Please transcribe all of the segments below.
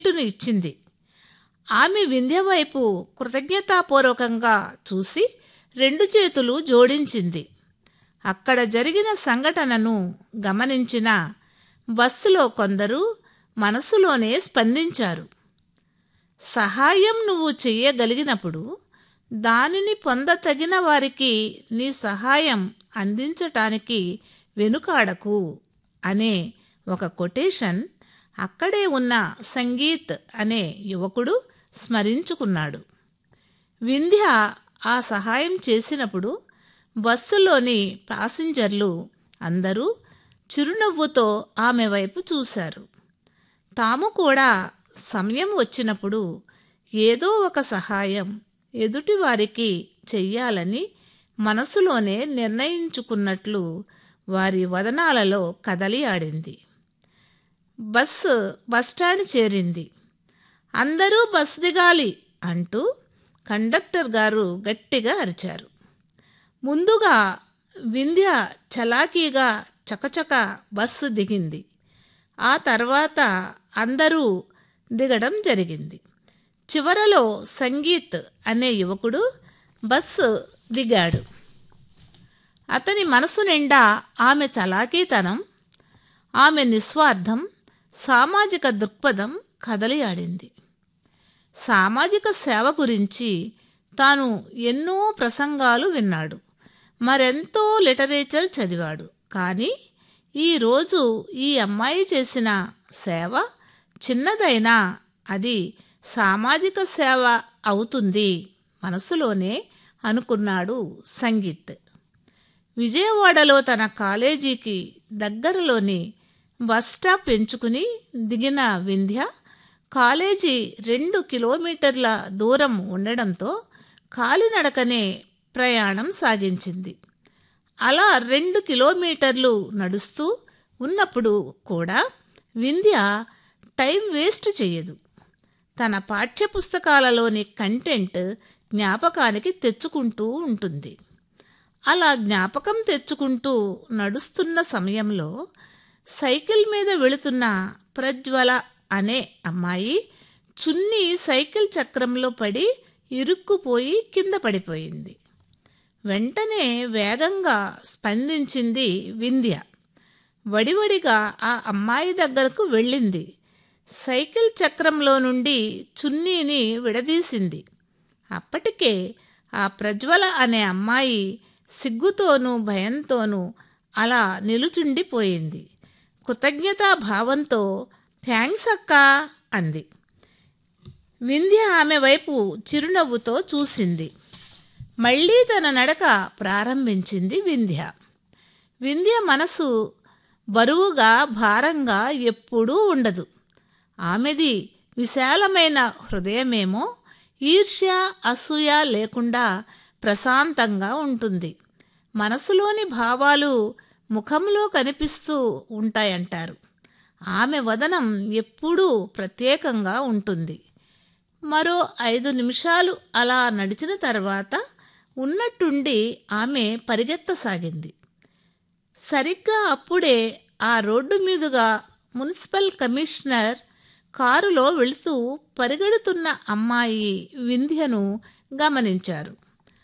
గిఫ్టును ఇచ్చింది ఆమె వింధ్య వైపు కృతజ్ఞతాపూర్వకంగా చూసి రెండు చేతులు జోడించింది అక్కడ జరిగిన సంఘటనను గమనించిన బస్సులో కొందరు మనసులోనే స్పందించారు సహాయం నువ్వు చెయ్యగలిగినప్పుడు దానిని పొందతగిన వారికి నీ సహాయం అందించటానికి వెనుకాడకు అనే ఒక కొటేషన్ అక్కడే ఉన్న సంగీత్ అనే యువకుడు స్మరించుకున్నాడు వింధ్య ఆ సహాయం చేసినప్పుడు బస్సులోని ప్యాసింజర్లు అందరూ చిరునవ్వుతో ఆమె వైపు చూశారు తాము కూడా సమయం వచ్చినప్పుడు ఏదో ఒక సహాయం ఎదుటివారికి చెయ్యాలని మనసులోనే నిర్ణయించుకున్నట్లు వారి వదనాలలో కదలి ఆడింది బస్సు బస్టాండ్ చేరింది అందరూ బస్ దిగాలి అంటూ కండక్టర్ గారు గట్టిగా అరిచారు ముందుగా వింధ్య చలాకీగా చకచక బస్సు దిగింది ఆ తర్వాత అందరూ దిగడం జరిగింది చివరలో సంగీత్ అనే యువకుడు బస్సు దిగాడు అతని మనసు నిండా ఆమె చలాకీతనం ఆమె నిస్వార్థం సామాజిక దృక్పథం కదలి ఆడింది సామాజిక సేవ గురించి తాను ఎన్నో ప్రసంగాలు విన్నాడు మరెంతో లిటరేచర్ చదివాడు కానీ ఈరోజు ఈ అమ్మాయి చేసిన సేవ చిన్నదైనా అది సామాజిక సేవ అవుతుంది మనసులోనే అనుకున్నాడు సంగీత్ విజయవాడలో తన కాలేజీకి దగ్గరలోని బస్ స్టాప్ ఎంచుకుని దిగిన వింధ్య కాలేజీ రెండు కిలోమీటర్ల దూరం ఉండడంతో కాలినడకనే ప్రయాణం సాగించింది అలా రెండు కిలోమీటర్లు నడుస్తూ ఉన్నప్పుడు కూడా వింధ్య టైం వేస్ట్ చేయదు తన పాఠ్యపుస్తకాలలోని కంటెంట్ జ్ఞాపకానికి తెచ్చుకుంటూ ఉంటుంది అలా జ్ఞాపకం తెచ్చుకుంటూ నడుస్తున్న సమయంలో సైకిల్ మీద వెళుతున్న ప్రజ్వల అనే అమ్మాయి చున్నీ సైకిల్ చక్రంలో పడి ఇరుక్కుపోయి కింద పడిపోయింది వెంటనే వేగంగా స్పందించింది వింధ్య వడివడిగా ఆ అమ్మాయి దగ్గరకు వెళ్ళింది సైకిల్ చక్రంలో నుండి చున్నీని విడదీసింది అప్పటికే ఆ ప్రజ్వల అనే అమ్మాయి సిగ్గుతోనూ భయంతోనూ అలా నిలుచుండిపోయింది కృతజ్ఞతా భావంతో థ్యాంక్స్ అక్క అంది వింధ్య ఆమె వైపు చిరునవ్వుతో చూసింది మళ్ళీ తన నడక ప్రారంభించింది వింధ్య వింధ్య మనసు బరువుగా భారంగా ఎప్పుడూ ఉండదు ఆమెది విశాలమైన హృదయమేమో ఈర్ష్య అసూయ లేకుండా ప్రశాంతంగా ఉంటుంది మనసులోని భావాలు ముఖంలో కనిపిస్తూ ఉంటాయంటారు ఆమె వదనం ఎప్పుడూ ప్రత్యేకంగా ఉంటుంది మరో ఐదు నిమిషాలు అలా నడిచిన తర్వాత ఉన్నట్టుండి ఆమె పరిగెత్తసాగింది సరిగ్గా అప్పుడే ఆ రోడ్డు మీదుగా మున్సిపల్ కమిషనర్ కారులో వెళుతూ పరిగెడుతున్న అమ్మాయి వింధ్యను గమనించారు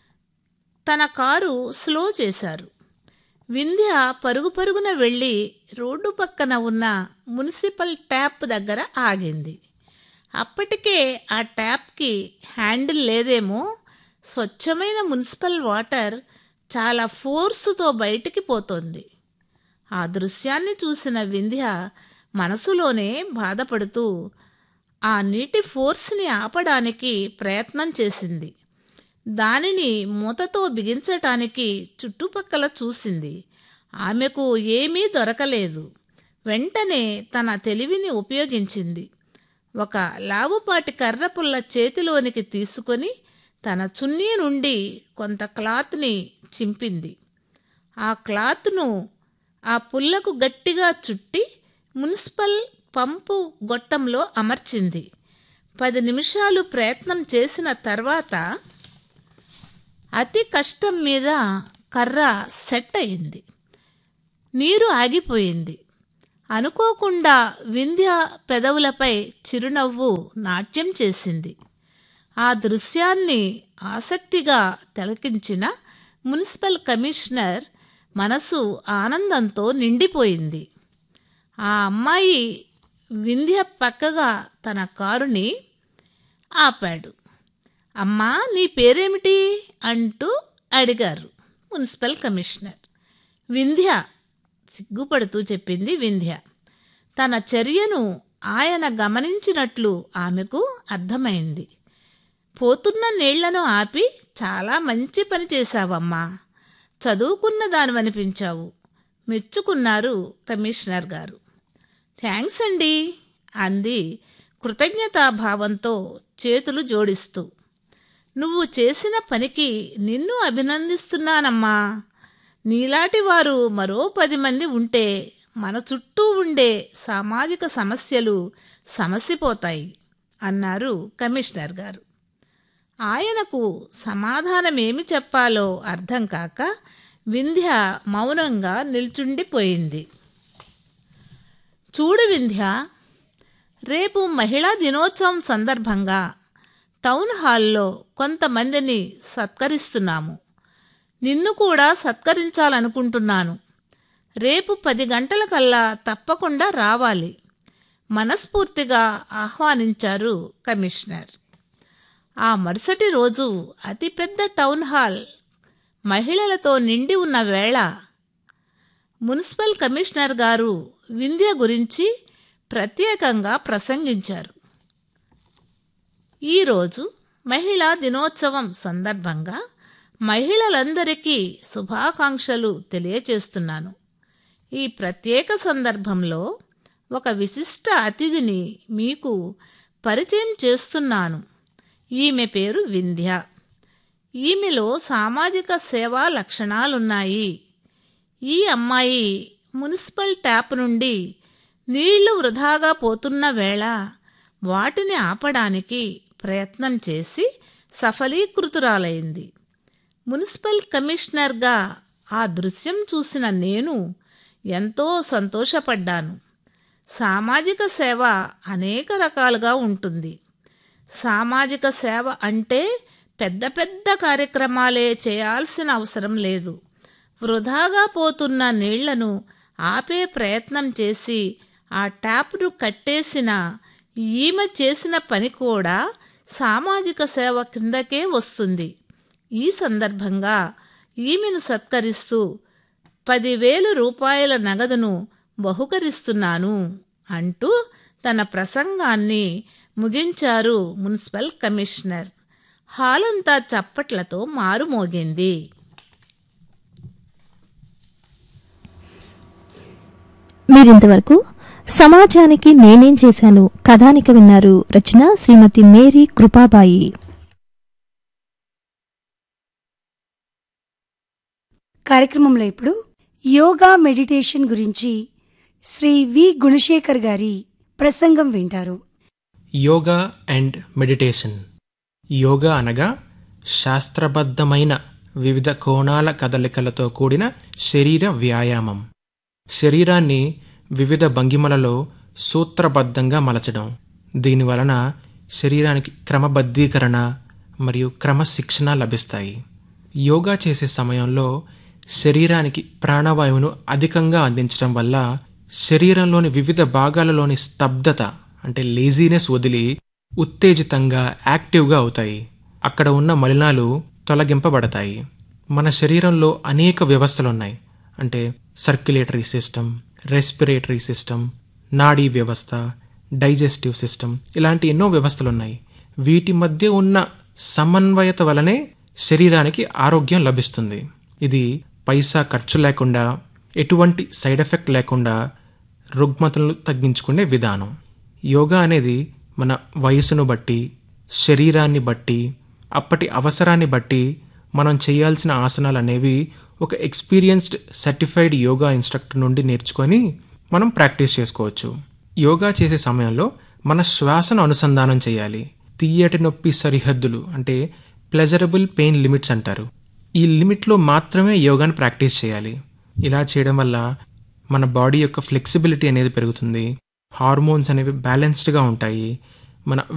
తన కారు స్లో చేశారు వింధ్య పరుగు పరుగున వెళ్ళి రోడ్డు పక్కన ఉన్న మున్సిపల్ ట్యాప్ దగ్గర ఆగింది అప్పటికే ఆ ట్యాప్కి హ్యాండిల్ లేదేమో స్వచ్ఛమైన మున్సిపల్ వాటర్ చాలా ఫోర్సుతో బయటికి పోతోంది ఆ దృశ్యాన్ని చూసిన వింధ్య మనసులోనే బాధపడుతూ ఆ నీటి ఫోర్స్ని ఆపడానికి ప్రయత్నం చేసింది దానిని మూతతో బిగించటానికి చుట్టుపక్కల చూసింది ఆమెకు ఏమీ దొరకలేదు వెంటనే తన తెలివిని ఉపయోగించింది ఒక లావుపాటి కర్రపుల్ల చేతిలోనికి తీసుకొని తన చున్నీ నుండి కొంత క్లాత్ని చింపింది ఆ క్లాత్ను ఆ పుల్లకు గట్టిగా చుట్టి మున్సిపల్ పంపు గొట్టంలో అమర్చింది పది నిమిషాలు ప్రయత్నం చేసిన తర్వాత అతి కష్టం మీద కర్ర సెట్ అయింది నీరు ఆగిపోయింది అనుకోకుండా వింధ్య పెదవులపై చిరునవ్వు నాట్యం చేసింది ఆ దృశ్యాన్ని ఆసక్తిగా తిలకించిన మున్సిపల్ కమిషనర్ మనసు ఆనందంతో నిండిపోయింది ఆ అమ్మాయి వింధ్య పక్కగా తన కారుని ఆపాడు అమ్మా నీ పేరేమిటి అంటూ అడిగారు మున్సిపల్ కమిషనర్ వింధ్య సిగ్గుపడుతూ చెప్పింది వింధ్య తన చర్యను ఆయన గమనించినట్లు ఆమెకు అర్థమైంది పోతున్న నీళ్లను ఆపి చాలా మంచి పని చేశావమ్మా చదువుకున్న దానివనిపించావు మెచ్చుకున్నారు కమిషనర్ గారు థ్యాంక్స్ అండి అంది కృతజ్ఞతాభావంతో చేతులు జోడిస్తూ నువ్వు చేసిన పనికి నిన్ను అభినందిస్తున్నానమ్మా నీలాంటి వారు మరో పది మంది ఉంటే మన చుట్టూ ఉండే సామాజిక సమస్యలు సమసిపోతాయి అన్నారు కమిషనర్ గారు ఆయనకు సమాధానమేమి చెప్పాలో అర్థం కాక వింధ్య మౌనంగా నిల్చుండిపోయింది చూడు వింధ్య రేపు మహిళా దినోత్సవం సందర్భంగా టౌన్ హాల్లో కొంతమందిని సత్కరిస్తున్నాము నిన్ను కూడా సత్కరించాలనుకుంటున్నాను రేపు పది గంటలకల్లా తప్పకుండా రావాలి మనస్ఫూర్తిగా ఆహ్వానించారు కమిషనర్ ఆ మరుసటి రోజు అతిపెద్ద టౌన్ హాల్ మహిళలతో నిండి ఉన్న వేళ మున్సిపల్ కమిషనర్ గారు వింధ్య గురించి ప్రత్యేకంగా ప్రసంగించారు ఈరోజు మహిళా దినోత్సవం సందర్భంగా మహిళలందరికీ శుభాకాంక్షలు తెలియచేస్తున్నాను ఈ ప్రత్యేక సందర్భంలో ఒక విశిష్ట అతిథిని మీకు పరిచయం చేస్తున్నాను ఈమె పేరు వింధ్య ఈమెలో సామాజిక సేవా లక్షణాలున్నాయి ఈ అమ్మాయి మున్సిపల్ ట్యాప్ నుండి నీళ్లు వృధాగా పోతున్న వేళ వాటిని ఆపడానికి ప్రయత్నం చేసి సఫలీకృతురాలైంది మున్సిపల్ కమిషనర్గా ఆ దృశ్యం చూసిన నేను ఎంతో సంతోషపడ్డాను సామాజిక సేవ అనేక రకాలుగా ఉంటుంది సామాజిక సేవ అంటే పెద్ద పెద్ద కార్యక్రమాలే చేయాల్సిన అవసరం లేదు వృధాగా పోతున్న నీళ్లను ఆపే ప్రయత్నం చేసి ఆ ట్యాప్ను కట్టేసిన ఈమె చేసిన పని కూడా సామాజిక సేవ కిందకే వస్తుంది ఈ సందర్భంగా ఈమెను సత్కరిస్తూ పదివేలు రూపాయల నగదును బహుకరిస్తున్నాను అంటూ తన ప్రసంగాన్ని ముగించారు మున్సిపల్ కమిషనర్ హాలంతా చప్పట్లతో మారుమోగింది మీరింతవరకు సమాజానికి నేనేం చేశాను కథానిక విన్నారు రచన శ్రీమతి మేరీ కృపాబాయి కార్యక్రమంలో ఇప్పుడు యోగా మెడిటేషన్ గురించి శ్రీ వి గుణశేఖర్ గారి ప్రసంగం వింటారు యోగా అండ్ మెడిటేషన్ యోగా అనగా శాస్త్రబద్ధమైన వివిధ కోణాల కదలికలతో కూడిన శరీర వ్యాయామం శరీరాన్ని వివిధ భంగిమలలో సూత్రబద్ధంగా మలచడం దీనివలన శరీరానికి క్రమబద్ధీకరణ మరియు క్రమశిక్షణ లభిస్తాయి యోగా చేసే సమయంలో శరీరానికి ప్రాణవాయువును అధికంగా అందించడం వల్ల శరీరంలోని వివిధ భాగాలలోని స్తబ్దత అంటే లేజీనెస్ వదిలి ఉత్తేజితంగా యాక్టివ్గా అవుతాయి అక్కడ ఉన్న మలినాలు తొలగింపబడతాయి మన శరీరంలో అనేక వ్యవస్థలున్నాయి అంటే సర్క్యులేటరీ సిస్టమ్ రెస్పిరేటరీ సిస్టమ్ నాడీ వ్యవస్థ డైజెస్టివ్ సిస్టమ్ ఇలాంటి ఎన్నో వ్యవస్థలు ఉన్నాయి వీటి మధ్య ఉన్న సమన్వయత వలనే శరీరానికి ఆరోగ్యం లభిస్తుంది ఇది పైసా ఖర్చు లేకుండా ఎటువంటి సైడ్ ఎఫెక్ట్ లేకుండా రుగ్మతలను తగ్గించుకునే విధానం యోగా అనేది మన వయసును బట్టి శరీరాన్ని బట్టి అప్పటి అవసరాన్ని బట్టి మనం చేయాల్సిన ఆసనాలు అనేవి ఒక ఎక్స్పీరియన్స్డ్ సర్టిఫైడ్ యోగా ఇన్స్ట్రక్టర్ నుండి నేర్చుకొని మనం ప్రాక్టీస్ చేసుకోవచ్చు యోగా చేసే సమయంలో మన శ్వాసను అనుసంధానం చేయాలి తీయటి నొప్పి సరిహద్దులు అంటే ప్లెజరబుల్ పెయిన్ లిమిట్స్ అంటారు ఈ లిమిట్లో మాత్రమే యోగాను ప్రాక్టీస్ చేయాలి ఇలా చేయడం వల్ల మన బాడీ యొక్క ఫ్లెక్సిబిలిటీ అనేది పెరుగుతుంది హార్మోన్స్ అనేవి బ్యాలెన్స్డ్గా ఉంటాయి మన